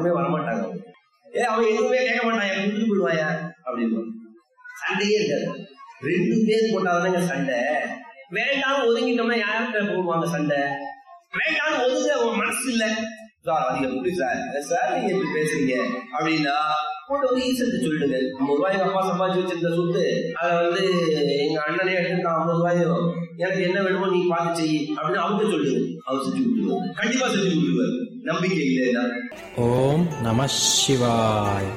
யாருமே வரமாட்டாங்க அவங்க. ஏ அவன் எதுவுமே கேட்க மாட்டான் என் கொடுத்துட்டு போயிடுவாயா அப்படின்னு சண்டையே இருக்காது ரெண்டு பேர் போட்டாதானங்க சண்டை வேண்டாம் ஒதுங்கிட்டோம்னா யார்கிட்ட போடுவாங்க சண்டை வேண்டாம் ஒதுங்க அவன் மனசு இல்ல சார் அதிக புடி சார் சார் நீங்க இப்படி பேசுறீங்க அப்படின்னா கொண்டு வந்து ஈசத்து சொல்லிடுங்க ஐம்பது ரூபாய் எங்க அப்பா சம்பாதிச்சு வச்சிருந்த சொத்து அதை வந்து எங்க அண்ணனே எடுத்து ஐம்பது ரூபாயும் எனக்கு என்ன வேணுமோ நீ பார்த்து செய் அப்படின்னு அவர்கிட்ட சொல்லுங்க அவர் செஞ்சு கொடுத்துருவாரு கண்டிப்பா செஞ்சு கொடுத்துருவாரு நம்பிக்கை இல்லைன்னா ஓம் நம சிவாய்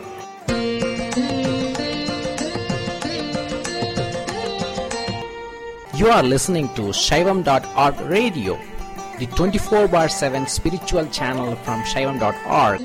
You are listening to Shaivam.org radio, the 24 bar 7 spiritual channel from Shaivam.org.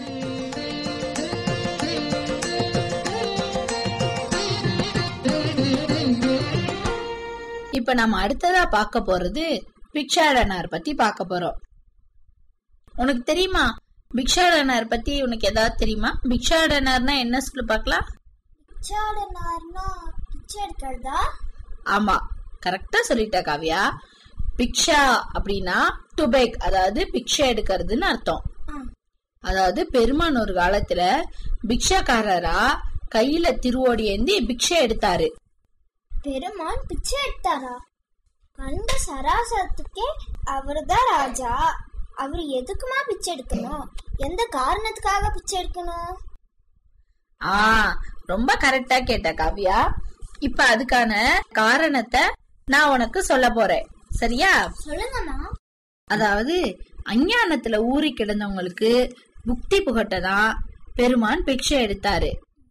இப்ப நம்ம அடுத்ததா பார்க்க போறது பிக்ஷாடனார் பத்தி பார்க்க போறோம் உனக்கு தெரியுமா பிக்ஷாடனார் பத்தி உனக்கு ஏதாவது தெரியுமா பிக்ஷாடனார்னா என்ன சொல்லு பார்க்கலாம் பிச்சாடனார்னா பிச்சை எடுக்கிறதா ஆமா கரெக்டா சொல்லிட்ட காவியா பிக்ஷா அப்படின்னா டு பேக் அதாவது பிக்ஷை எடுக்கிறதுன்னு அர்த்தம் ஆ. அதாவது பெருமான் ஒரு காலத்துல பிக்ஷாக்காரரா கையில திருவோடி ஏந்தி பிக்ஷை எடுத்தாரு பெருமான் பிச்சை எடுத்தாரா அந்த சராசரத்துக்கே அவர்தான் ராஜா அவர் எதுக்குமா பிச்சை எடுக்கணும் எந்த காரணத்துக்காக பிச்சை எடுக்கணும் ஆ ரொம்ப கரெக்டா கேட்ட காவியா இப்ப அதுக்கான காரணத்தை நான் உனக்கு சொல்ல போறேன் சரியா சொல்லுங்கம்மா அதாவது அஞ்ஞானத்துல ஊறி கிடந்தவங்களுக்கு புக்தி புகட்டதான் பெருமான் பிக்ஷை எடுத்தாரு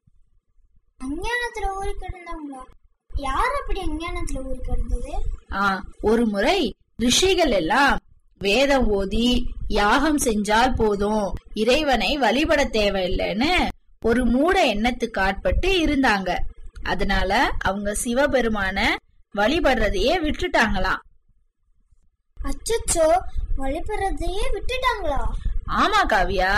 அஞ்ஞானத்துல ஊறி கிடந்தவங்களா யார் அப்படி அஞ்ஞானத்துல ஊறி கிடந்தது ஆ ஒரு முறை ரிஷிகள் எல்லாம் வேதம் ஓதி யாகம் செஞ்சால் போதும் இறைவனை வழிபட தேவையில்லைன்னு ஒரு மூட எண்ணத்துக்கு ஆட்பட்டு இருந்தாங்க அதனால அவங்க சிவபெருமான வழிபடுறதையே விட்டுட்டாங்களாம் அச்சச்சோ வழிபடுறதையே விட்டுட்டாங்களா ஆமா காவியா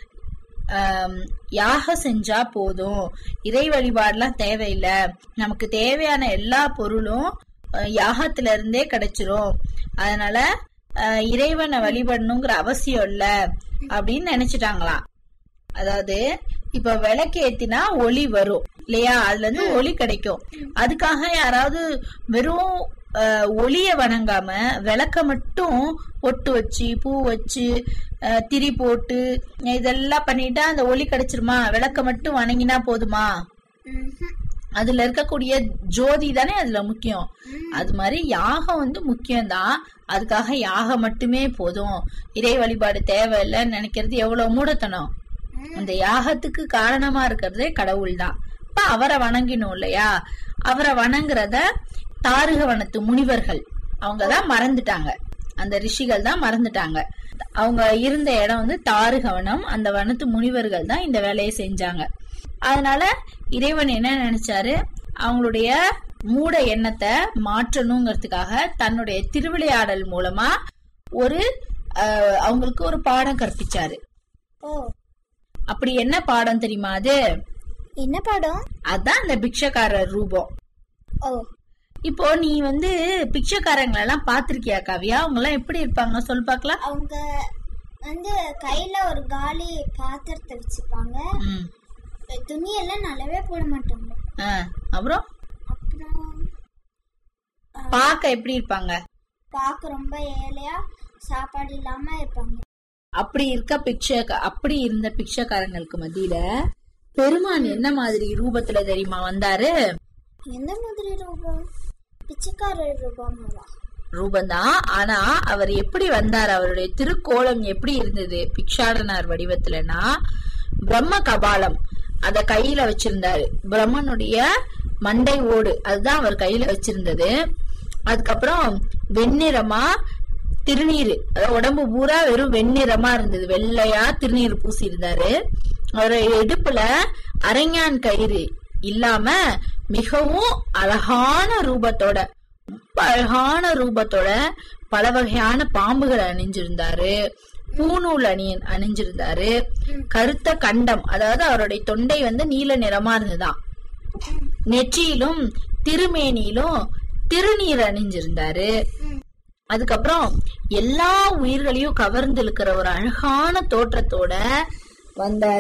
ஆம், யாகம் செஞ்சா போதும் இறை வழிபாடுலாம் தேவையில்லை நமக்கு தேவையான எல்லா பொருளும் அஹ், யாகத்துல இருந்தே கிடைச்சிரும் அதனால அஹ், இறைவனை வழிபடணுங்கிற அவசியம் இல்ல அப்படின்னு நினைச்சிட்டாங்களாம் அதாவது இப்ப விளக்கு ஏத்தினா ஒளி வரும் இல்லையா அதுல இருந்து ஒளி கிடைக்கும் அதுக்காக யாராவது வெறும் அஹ், ஒளிய வணங்காம விளக்க மட்டும் பொட்டு வச்சு பூ வச்சு அஹ், திரி போட்டு இதெல்லாம் பண்ணிட்டா அந்த ஒளி கிடைச்சிருமா விளக்க மட்டும் வணங்கினா போதுமா ம்ஹும். அதுல இருக்கக்கூடிய ஜோதி தானே அதுல முக்கியம் அது மாதிரி யாகம் வந்து முக்கியம்தான் அதுக்காக யாகம் மட்டுமே போதும் இறை வழிபாடு தேவையில்லைன்னு நினைக்கிறது எவ்வளவு மூடத்தனம் அந்த யாகத்துக்கு காரணமா இருக்கிறதே கடவுள் தான் இப்ப அவரை வணங்கினோம் இல்லையா அவரை வணங்குறத தாருக வனத்து முனிவர்கள் அவங்கதான் மறந்துட்டாங்க அந்த ரிஷிகள் தான் மறந்துட்டாங்க அவங்க இருந்த இடம் வந்து தாருகவனம் அந்த வனத்து முனிவர்கள் தான் இந்த வேலையை செஞ்சாங்க அதனால இறைவன் என்ன நினைச்சாரு அவங்களுடைய மூட எண்ணத்தை மாற்றணுங்கிறதுக்காக தன்னுடைய திருவிளையாடல் மூலமா ஒரு அஹ், அவங்களுக்கு ஒரு பாடம் கற்பிச்சாரு ஓ அப்படி என்ன பாடம் தெரியுமா அது என்ன படம் அதான் அந்த பிக்ஷக்காரர் ரூபம் ஓ இப்போ நீ வந்து பிக்ஷக்காரங்களை எல்லாம் பாத்திருக்கியா காவியா அவங்க எல்லாம் எப்படி இருப்பாங்க சொல் பார்க்கலாம் அவங்க வந்து கையில ஒரு காலி பாத்திரத்தை வச்சுப்பாங்க ம். துணியெல்லாம் நல்லாவே போட மாட்டாங்க ஆ, அப்புறம் அப்புறம் பார்க்க எப்படி இருப்பாங்க பார்க்க ரொம்ப ஏழையா சாப்பாடு இல்லாம இருப்பாங்க அப்படி இருக்க பிக்ஷ அப்படி இருந்த பிக்ஷக்காரங்களுக்கு மத்தியில பெருமான் என்ன மாதிரி ரூபத்துல தெரியுமா வந்தாரு எந்த மாதிரி ரூபம் பிச்சைக்காரர் ரூபமாவா ரூபந்தான் ஆனா அவர் எப்படி வந்தார் அவருடைய திருக்கோலம் எப்படி இருந்தது பிக்ஷாடனார் வடிவத்துலனா பிரம்ம கபாலம் அத கையில வச்சிருந்தாரு பிரம்மனுடைய மண்டை ஓடு அதுதான் அவர் கையில வச்சிருந்தது அதுக்கப்புறம் வெண்ணிறமா திருநீரு அதாவது உடம்பு பூரா வெறும் வெண்ணிறமா இருந்தது வெள்ளையா திருநீர் பூசி இருந்தாரு அவர் இடுப்புல அரஞ்ஞான் கயிறு இல்லாம மிகவும் அழகான ரூபத்தோட ரொம்ப அழகான ரூபத்தோட பல வகையான பாம்புகள் அணிஞ்சிருந்தாரு பூநூல் அணியன் அணிஞ்சிருந்தாரு கருத்த கண்டம் அதாவது அவருடைய தொண்டை வந்து நீல நிறமா இருந்ததாம் நெற்றியிலும் திருமேனியிலும் திருநீர் அணிஞ்சிருந்தாரு அதுக்கப்புறம் எல்லா உயிர்களையும் கவர்ந்து இழுக்கிற ஒரு அழகான தோற்றத்தோட வந்தாரு